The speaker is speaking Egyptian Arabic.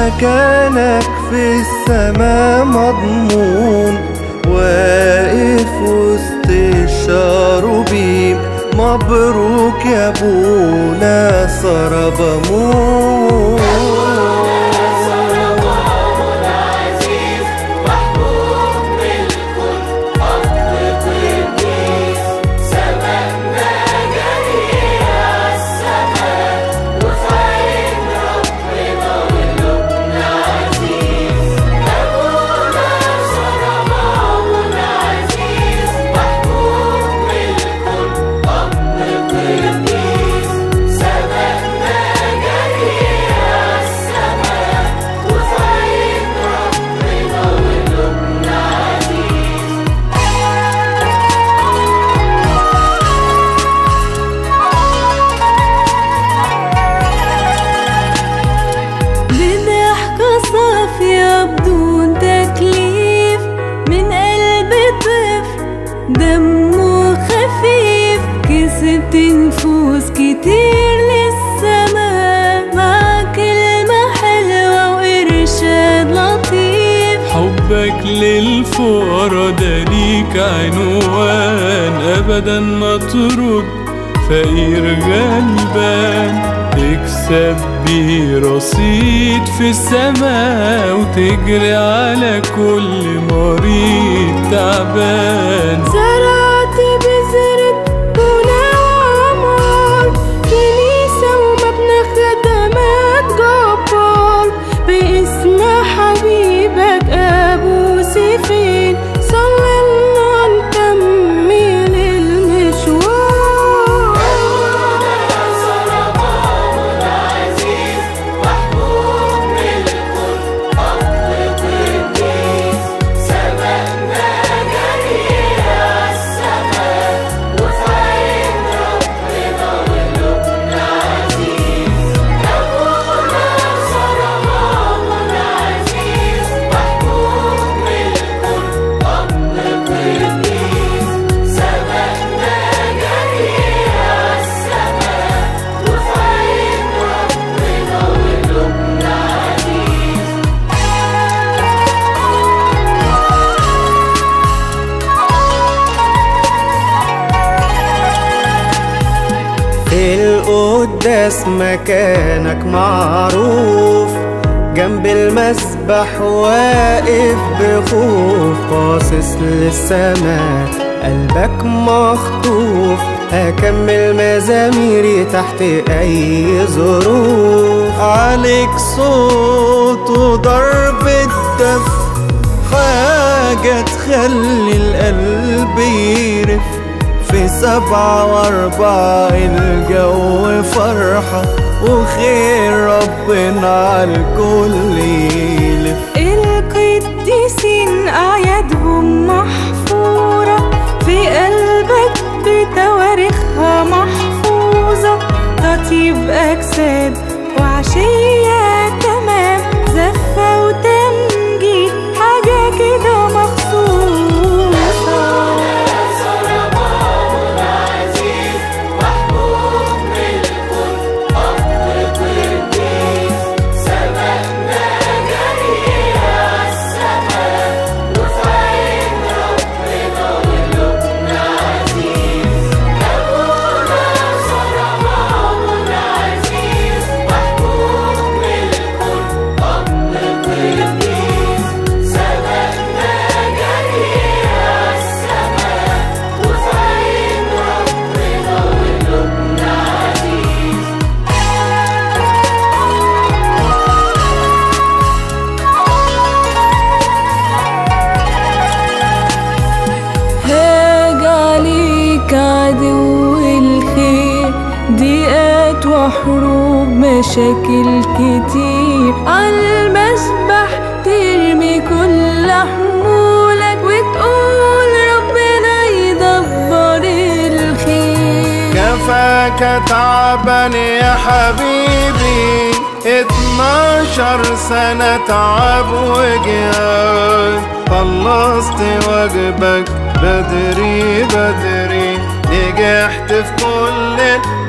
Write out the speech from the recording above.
مكانك في السما مضمون واقف وسط الشاروبيم مبروك يا ابونا سربمون بضحكة صافية بدون تكليف من قلب طفل دمه خفيف كسبت نفوس كتير للسما مع كلمة حلوة وإرشاد لطيف حبك للفقراء ده ليك عنوان ابدا ما ترد فقير غلبان تكسب بيه رصيد في السماء وتجري على كل مريض تعبان زرعت بذرة بنا وعمار كنيسة ومبنى خدمات جبار باسم حبيبك أبو سيفين صلى الله نكمل المشوار في القداس مكانك معروف جنب المسبح واقف بخوف باصص للسماء قلبك مخطوف هكمل مزاميري تحت اي ظروف عليك صوت وضرب الدف حاجة تخلي القلب يرف في سبعة وأربعة الجو فرحة وخير ربنا عالكل يلف القديسين أعيادهم محفورة في قلبك بتواريخها محفوظة تطيب أجساد وعشية تمام زفة وتمجيد حاجة كده مخصوصة هاج عليك عدو الخير ضيقات وحروب مشاكل كتير عالمسبح ترمي كل حمولك وتقول ربنا يدبر الخير كفاك تعبان يا حبيبي اتناشر سنة تعب وجهاد خلصت واجبك بدري بدري نجحت في كل